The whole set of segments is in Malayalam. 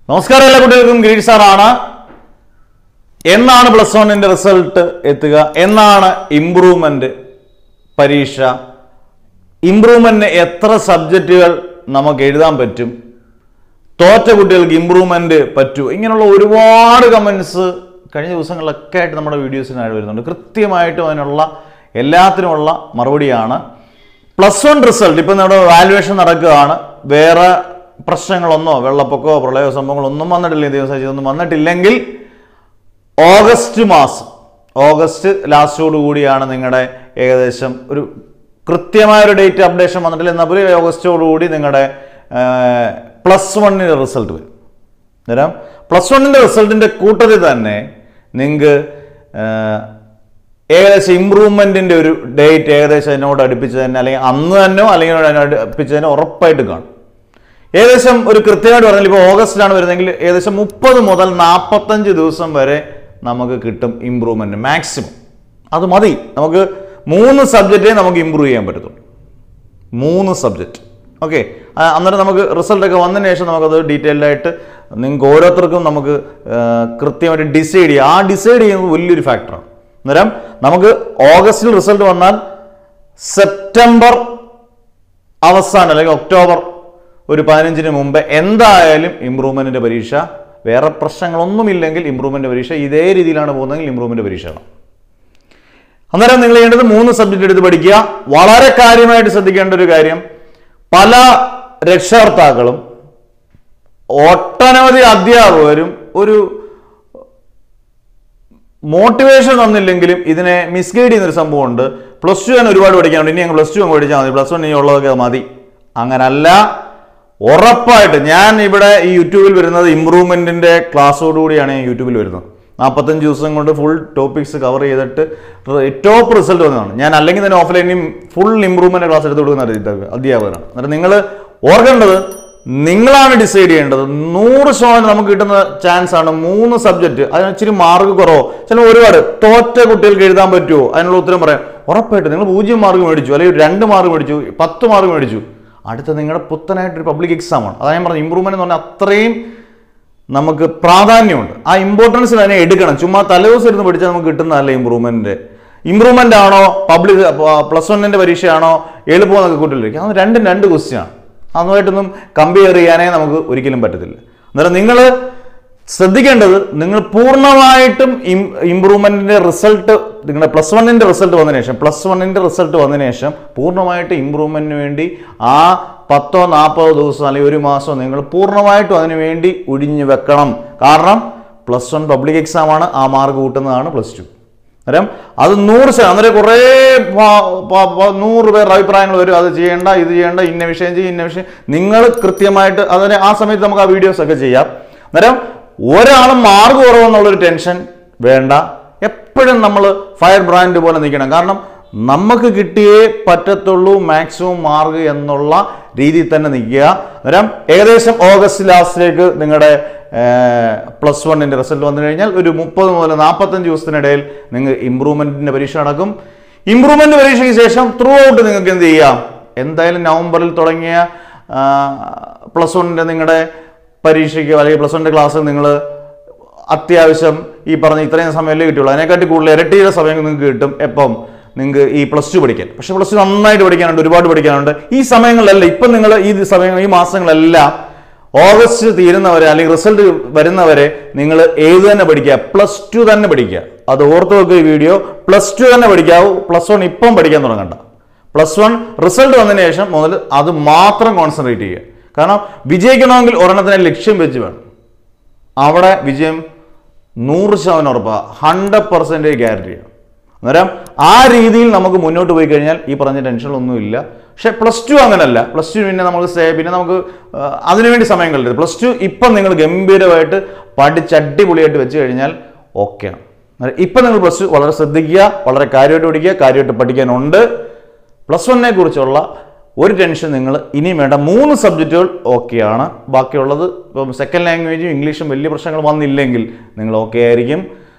നമസ്കാരം എല്ലാ കുട്ടികൾക്കും ഗിരീഷ് സാറാണ് എന്നാണ് പ്ലസ് വണ്ണിന്റെ റിസൾട്ട് എത്തുക എന്നാണ് ഇംപ്രൂവ്മെന്റ് പരീക്ഷ ഇംപ്രൂവ്മെന്റിന് എത്ര സബ്ജക്റ്റുകൾ നമുക്ക് എഴുതാൻ പറ്റും തോറ്റ കുട്ടികൾക്ക് ഇമ്പ്രൂവ്മെന്റ് പറ്റൂ ഇങ്ങനെയുള്ള ഒരുപാട് കമൻസ് കഴിഞ്ഞ ദിവസങ്ങളിലൊക്കെ ആയിട്ട് നമ്മുടെ വീഡിയോസിനായിട്ട് വരുന്നുണ്ട് കൃത്യമായിട്ടും അതിനുള്ള എല്ലാത്തിനുമുള്ള മറുപടിയാണ് പ്ലസ് വൺ റിസൾട്ട് ഇപ്പം നമ്മുടെ വാലുവേഷൻ നടക്കുകയാണ് വേറെ പ്രശ്നങ്ങളൊന്നോ വെള്ളപ്പൊക്കമോ പ്രളയമോ സംഭവങ്ങളോ ഒന്നും വന്നിട്ടില്ല ഈ ദിവസം ഇതൊന്നും വന്നിട്ടില്ലെങ്കിൽ ഓഗസ്റ്റ് മാസം ഓഗസ്റ്റ് ലാസ്റ്റോട് കൂടിയാണ് നിങ്ങളുടെ ഏകദേശം ഒരു കൃത്യമായ ഒരു ഡേറ്റ് അപ്ഡേഷൻ വന്നിട്ടില്ല എന്നാൽ പോലും ഓഗസ്റ്റോടുകൂടി നിങ്ങളുടെ പ്ലസ് വണ്ണിൻ്റെ റിസൾട്ട് വരും അന്നേരം പ്ലസ് വണ്ണിൻ്റെ റിസൾട്ടിൻ്റെ കൂട്ടത്തിൽ തന്നെ നിങ്ങൾക്ക് ഏകദേശം ഇമ്പ്രൂവ്മെൻറ്റിൻ്റെ ഒരു ഡേറ്റ് ഏകദേശം അതിനോട് അടുപ്പിച്ച് തന്നെ അല്ലെങ്കിൽ അന്ന് തന്നെയോ അല്ലെങ്കിൽ അതിനോട് അടുപ്പിച്ച് തന്നെ ഉറപ്പായിട്ട് കാണും ഏകദേശം ഒരു കൃത്യമായിട്ട് പറഞ്ഞാൽ ഇപ്പോൾ ഓഗസ്റ്റിലാണ് വരുന്നതെങ്കിൽ ഏകദേശം മുപ്പത് മുതൽ നാൽപ്പത്തഞ്ച് ദിവസം വരെ നമുക്ക് കിട്ടും ഇമ്പ്രൂവ്മെൻറ്റ് മാക്സിമം അത് മതി നമുക്ക് മൂന്ന് സബ്ജക്റ്റേ നമുക്ക് ഇമ്പ്രൂവ് ചെയ്യാൻ പറ്റത്തുള്ളൂ മൂന്ന് സബ്ജക്റ്റ് ഓക്കെ അന്നേരം നമുക്ക് റിസൾട്ടൊക്കെ വന്നതിന് ശേഷം നമുക്കത് ഡീറ്റെയിൽഡ് ആയിട്ട് നിങ്ങൾക്ക് ഓരോരുത്തർക്കും നമുക്ക് ആ, കൃത്യമായിട്ട് ഡിസൈഡ് ചെയ്യാം ആ ഡിസൈഡ് ചെയ്യുന്നത് വലിയൊരു ഫാക്ടറാണ് അന്നേരം നമുക്ക് ഓഗസ്റ്റിൽ റിസൾട്ട് വന്നാൽ സെപ്റ്റംബർ അവസാനം അല്ലെങ്കിൽ ഒക്ടോബർ ഒരു പതിനഞ്ചിന് മുമ്പ് എന്തായാലും ഇമ്പ്രൂവ്മെൻറ്റിൻ്റെ പരീക്ഷ വേറെ പ്രശ്നങ്ങളൊന്നുമില്ലെങ്കിൽ ഇമ്പ്രൂവ്മെൻ്റ് പരീക്ഷ ഇതേ രീതിയിലാണ് പോകുന്നതെങ്കിൽ ഇമ്പ്രൂവ്മെൻ്റ് പരീക്ഷയാണ് അന്നേരം നിങ്ങൾ ചെയ്യേണ്ടത് മൂന്ന് സബ്ജക്റ്റ് എടുത്ത് പഠിക്കുക വളരെ കാര്യമായിട്ട് ശ്രദ്ധിക്കേണ്ട ഒരു കാര്യം പല രക്ഷകർത്താക്കളും ഒട്ടനവധി അധ്യാപകരും ഒരു മോട്ടിവേഷൻ തന്നില്ലെങ്കിലും ഇതിനെ മിസ്ഗൈഡ് ചെയ്യുന്നൊരു സംഭവമുണ്ട് പ്ലസ് ടു തന്നെ ഒരുപാട് പഠിക്കാനുണ്ട് ഇനി ഞങ്ങൾ പ്ലസ് ടു അങ്ങ് പഠിച്ചാൽ മതി പ്ലസ് വൺ ഇനി ഉള്ളതൊക്കെ മതി അങ്ങനല്ല ഉറപ്പായിട്ട് ഞാൻ ഇവിടെ ഈ യൂട്യൂബിൽ വരുന്നത് ഇമ്പ്രൂവ്മെൻറ്റിൻ്റെ ക്ലാസ്സോടുകൂടിയാണ് ഞാൻ യൂട്യൂബിൽ വരുന്നത് നാൽപ്പത്തഞ്ച് ദിവസം കൊണ്ട് ഫുൾ ടോപ്പിക്സ് കവർ ചെയ്തിട്ട് ടോപ്പ് റിസൾട്ട് വന്നതാണ് ഞാൻ അല്ലെങ്കിൽ തന്നെ ഓഫ്ലൈനിൽ ഫുൾ ഇമ്പ്രൂവ്മെൻറ്റ് ക്ലാസ് എടുത്ത് കൊടുക്കുന്ന ഒരു അധ്യാപകനാണ് അന്നേരം നിങ്ങൾ ഓർക്കേണ്ടത് നിങ്ങളാണ് ഡിസൈഡ് ചെയ്യേണ്ടത് നൂറ് ശതമാനം നമുക്ക് കിട്ടുന്ന ചാൻസ് ആണ് മൂന്ന് സബ്ജക്റ്റ് അതിന് ഇച്ചിരി മാർക്ക് കുറവോ ചില ഒരുപാട് തോറ്റ കുട്ടികൾക്ക് എഴുതാൻ പറ്റുമോ അതിനുള്ള ഉത്തരം പറയാം ഉറപ്പായിട്ട് നിങ്ങൾ പൂജ്യം മാർക്ക് മേടിച്ചു അല്ലെങ്കിൽ രണ്ട് മാർക്ക് മേടിച്ചു പത്ത് മാർക്ക് മേടിച്ചു അടുത്ത നിങ്ങളുടെ പുത്തനായിട്ടൊരു പബ്ലിക് എക്സാമാണ് അതാണ് ഞാൻ പറഞ്ഞത് ഇമ്പ്രൂവ്മെന്റ് എന്ന് പറഞ്ഞാൽ അത്രയും നമുക്ക് പ്രാധാന്യമുണ്ട് ആ ഇമ്പോർട്ടൻസ് തന്നെ എടുക്കണം ചുമ്മാ തലേദിവസം ഇരുന്ന് പഠിച്ചാൽ നമുക്ക് കിട്ടുന്നതല്ല ഇമ്പ്രൂവ്മെന്റ് ഇമ്പ്രൂവ്മെന്റ് ആണോ പബ്ലിക് പ്ലസ് വണ്ണിന്റെ പരീക്ഷയാണോ എളുപ്പം എന്നൊക്കെ കുട്ടികളിലേക്ക് അത് രണ്ടും രണ്ട് ക്വസ്റ്റ്യൻ ആണ് അതുമായിട്ടൊന്നും കമ്പയർ ചെയ്യാനേ നമുക്ക് ഒരിക്കലും പറ്റത്തില്ല അന്നേരം നിങ്ങൾ ശ്രദ്ധിക്കേണ്ടത് നിങ്ങൾ പൂർണ്ണമായിട്ടും ഇമ്പ്രൂവ്മെന്റിന്റെ റിസൾട്ട് നിങ്ങളുടെ പ്ലസ് വണ്ണിന്റെ റിസൾട്ട് വന്നതിന് ശേഷം പ്ലസ് വണ്ണിന്റെ റിസൾട്ട് വന്നതിന് ശേഷം പൂർണ്ണമായിട്ട് ഇമ്പ്രൂവ്മെന്റിന് വേണ്ടി ആ പത്തോ നാൽപ്പതോ ദിവസം അല്ലെങ്കിൽ ഒരു മാസമോ നിങ്ങൾ പൂർണ്ണമായിട്ടും അതിനു വേണ്ടി ഒഴിഞ്ഞു വെക്കണം കാരണം പ്ലസ് വൺ പബ്ലിക് എക്സാം ആണ് ആ മാർക്ക് കൂട്ടുന്നതാണ് പ്ലസ് ടു അന്നേരം അത് നൂറ് ശതമാനം അന്നേരം കുറേ പ- പ- പ- നൂറ് പേർ അഭിപ്രായങ്ങൾ വരും അത് ചെയ്യേണ്ട ഇത് ചെയ്യേണ്ട ഇന്ന വിഷയം ചെയ്യും ഇന്ന വിഷയം നിങ്ങൾ കൃത്യമായിട്ട് അതിന് ആ സമയത്ത് നമുക്ക് ആ വീഡിയോസ് ഒക്കെ ചെയ്യാം അന്നേരം ഒരാളും മാർക്ക് കുറവെന്നുള്ളൊരു ടെൻഷൻ വേണ്ട എപ്പോഴും നമ്മൾ ഫയർ ബ്രാൻഡ് പോലെ നിൽക്കണം കാരണം നമുക്ക് കിട്ടിയേ പറ്റത്തുള്ളൂ മാക്സിമം മാർക്ക് എന്നുള്ള രീതിയിൽ തന്നെ നിൽക്കുക അന്നേരം ഏകദേശം ഓഗസ്റ്റ് ലാസ്റ്റിലേക്ക് നിങ്ങളുടെ പ്ലസ് വണ്ണിൻ്റെ റിസൾട്ട് വന്നു കഴിഞ്ഞാൽ ഒരു മുപ്പത് മുതൽ നാൽപ്പത്തഞ്ച് ദിവസത്തിനിടയിൽ നിങ്ങൾ ഇമ്പ്രൂവ്മെൻറ്റിൻ്റെ പരീക്ഷ നടക്കും ഇമ്പ്രൂവ്മെൻറ്റ് പരീക്ഷയ്ക്ക് ശേഷം ത്രൂ ഔട്ട് നിങ്ങൾക്ക് എന്ത് ചെയ്യാം എന്തായാലും നവംബറിൽ തുടങ്ങിയ പ്ലസ് വണ്ണിൻ്റെ നിങ്ങളുടെ പരീക്ഷയ്ക്ക് അല്ലെങ്കിൽ പ്ലസ് വണ്ണിൻ്റെ ക്ലാസ് നിങ്ങൾ അത്യാവശ്യം ഈ പറഞ്ഞ ഇത്രയും സമയമല്ലേ കിട്ടുള്ളൂ അതിനെക്കാട്ടി കൂടുതൽ ഇരട്ടിയുടെ സമയം നിങ്ങൾക്ക് കിട്ടും എപ്പം നിങ്ങൾക്ക് ഈ പ്ലസ് ടു പഠിക്കാൻ പക്ഷെ പ്ലസ് ടു നന്നായിട്ട് പഠിക്കാനുണ്ട് ഒരുപാട് പഠിക്കാനുണ്ട് ഈ സമയങ്ങളിലല്ല ഇപ്പം നിങ്ങൾ ഈ സമയം ഈ മാസങ്ങളെല്ലാം ഓഗസ്റ്റ് തീരുന്നവരെ അല്ലെങ്കിൽ റിസൾട്ട് വരുന്നവരെ നിങ്ങൾ ഏത് തന്നെ പഠിക്കുക പ്ലസ് ടു തന്നെ പഠിക്കുക അത് ഓർത്ത് വെക്കുക ഈ വീഡിയോ പ്ലസ് ടു തന്നെ പഠിക്കാവൂ പ്ലസ് വൺ ഇപ്പം പഠിക്കാൻ തുടങ്ങണ്ട പ്ലസ് വൺ റിസൾട്ട് വന്നതിന് ശേഷം മുതൽ അത് മാത്രം കോൺസെൻട്രേറ്റ് ചെയ്യുക കാരണം വിജയിക്കണമെങ്കിൽ ഒരെണ്ണത്തിനെ ലക്ഷ്യം വെച്ച് വേണം അവിടെ വിജയം നൂറ് ശതമാനം ഉറപ്പാണ് ഹൺഡ്രഡ് പെർസെൻറ്റേജ് ഗ്യാരണ്ടിയാണ് അന്നേരം ആ രീതിയിൽ നമുക്ക് മുന്നോട്ട് പോയി കഴിഞ്ഞാൽ ഈ പറഞ്ഞ ടെൻഷനൊന്നുമില്ല പക്ഷെ പ്ലസ് ടു അങ്ങനല്ല പ്ലസ് ടു പിന്നെ നമുക്ക് stay- പിന്നെ നമുക്ക് ആ, അതിനുവേണ്ടി സമയം കളയരുത് പ്ലസ് ടു ഇപ്പം നിങ്ങൾ ഗംഭീരമായിട്ട് പഠിച്ച് അടിപൊളിയായിട്ട് വെച്ച് കഴിഞ്ഞാൽ ഓക്കെയാണ് അന്നേരം ഇപ്പം നിങ്ങൾ പ്ലസ് ടു വളരെ ശ്രദ്ധിക്കുക വളരെ കാര്യമായിട്ട് പഠിക്കുക കാര്യമായിട്ട് പഠിക്കാനുണ്ട് പ്ലസ് വണ്ണിനെ കുറിച്ചുള്ള ഒരു ടെൻഷൻ നിങ്ങൾ ഇനിയും വേണ്ട മൂന്ന് സബ്ജക്റ്റുകൾ ഓക്കെയാണ് ബാക്കിയുള്ളത് ഇപ്പം സെക്കൻഡ് ലാംഗ്വേജും ഇംഗ്ലീഷും വലിയ പ്രശ്നങ്ങൾ വന്നില്ലെങ്കിൽ നിങ്ങൾ ഓക്കെ ആയിരിക്കും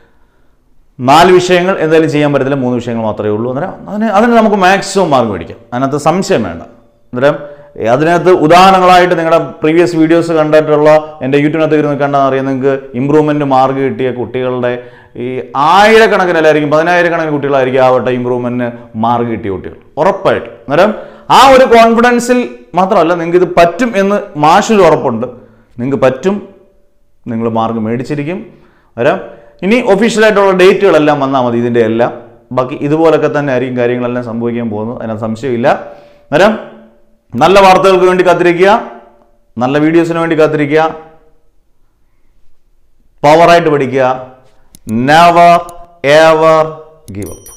നാല് വിഷയങ്ങൾ എന്തായാലും ചെയ്യാൻ പറ്റത്തില്ല മൂന്ന് വിഷയങ്ങൾ മാത്രമേ ഉള്ളൂ അന്നേരം അതിന് അതിന് നമുക്ക് മാക്സിമം മാർക്ക് മേടിക്കാം അതിനകത്ത് സംശയം വേണ്ട അന്നേരം അതിനകത്ത് ഉദാഹരണങ്ങളായിട്ട് നിങ്ങളുടെ പ്രീവിയസ് വീഡിയോസ് കണ്ടിട്ടുള്ള എൻ്റെ യൂട്യൂബിനകത്ത് ഇരുന്ന് കണ്ടാൽ അറിയാം നിങ്ങൾക്ക് ഇമ്പ്രൂവ്മെൻറ്റ് മാർക്ക് കിട്ടിയ കുട്ടികളുടെ ഈ ആയിരക്കണക്കിനല്ലായിരിക്കും പതിനായിരക്കണക്കിന് കുട്ടികളായിരിക്കും ആവട്ടെ ഇമ്പ്രൂവ്മെൻറ്റിന് മാർക്ക് കിട്ടിയ കുട്ടികൾ ഉറപ്പായിട്ട് അന്നേരം ആ ഒരു കോൺഫിഡൻസിൽ മാത്രമല്ല നിങ്ങൾക്ക് ഇത് പറ്റും എന്ന് മാഷിൽ ഉറപ്പുണ്ട് നിങ്ങൾക്ക് പറ്റും നിങ്ങൾ മാർക്ക് മേടിച്ചിരിക്കും വരാം ഇനി ഒഫീഷ്യലായിട്ടുള്ള ഡേറ്റുകളെല്ലാം വന്നാൽ മതി ഇതിൻ്റെ എല്ലാം ബാക്കി ഇതുപോലൊക്കെ തന്നെ ആയിരിക്കും കാര്യങ്ങളെല്ലാം സംഭവിക്കാൻ പോകുന്നത് അതിനകത്ത് സംശയമില്ല വരാം നല്ല വാർത്തകൾക്ക് വേണ്ടി കാത്തിരിക്കുക നല്ല വീഡിയോസിന് വേണ്ടി കാത്തിരിക്കുക പവറായിട്ട് പഠിക്കുക നെവർ എവർ ഗീവ് അപ്പ്